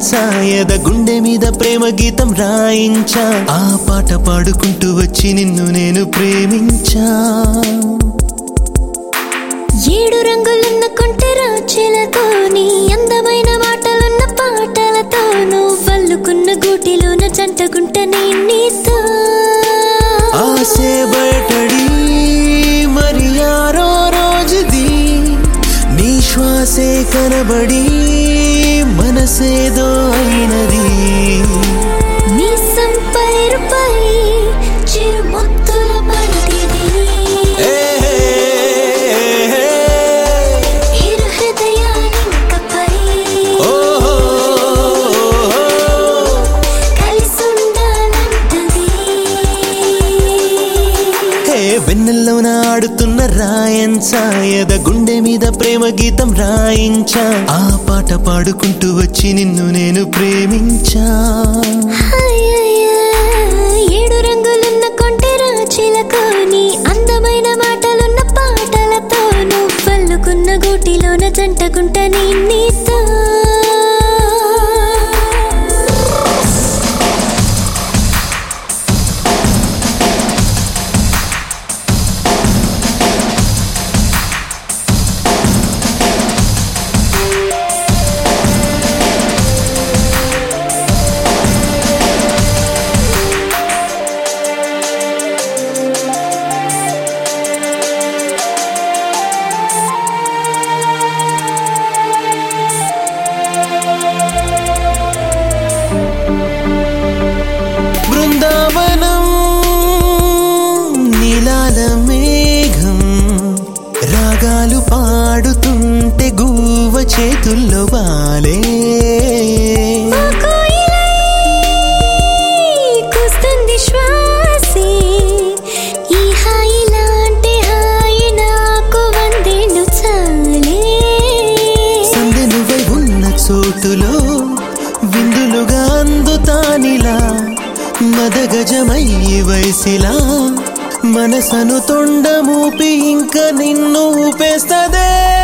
రాయంచా ఎద గుండె మీద ప్రేమ గీతం రాయించా ఆ పాట పాడుకుంటూ వచ్చి నిన్ను నేను ప్రేమించా ఏడు రంగులున్న కొంటెరా చిలతో నీ అందమైన మాటలున్న పాటలతో నువ్వు వల్లుకున్న గూటిలోన జంటగుంట నీ నీతో ఆసే బయటడి మరి యారో రోజుది నీ శ్వాసే కనబడి మనసేదో అయినది నీ సంపైరుపై చిరుముత్తుల బంతిది ఏ, ఇరు హృదయాలింకపై ఓహో, కలిసుండాలంటది హే వెన్నెల్లోన ఆడుతున్న రాయంచా ఎద గుండె మీద ప్రేమ గీతం రాయించా ఆ పాట పాడుకుంటూ వచ్చి నిన్ను నేను ప్రేమించా హాయయ్యా, ఏడు రంగులున్న కొంటెరా చిలక నీ అందమైన మాటలున్న పాటలతో నువ్వు వల్లుకున్న గూటిలోన జంటగుంట నీ నీతో బృందావనం నీలాల మేఘం రాగాలు పాడుతుంటే గువ్వ చేతుల్లో బాలే ఓ కోయిలై కూస్తుంది శ్వాసే ఈ హాయి లాంటి హాయి నాకు వందేళ్ళు చాలే సందె నువ్వై ఉన్న చోటులో విందులుగా అందుతానిలా మదగజమై వయసిలా మనసను తొండమూపి ఇంక నిన్ను ఊపేస్తదే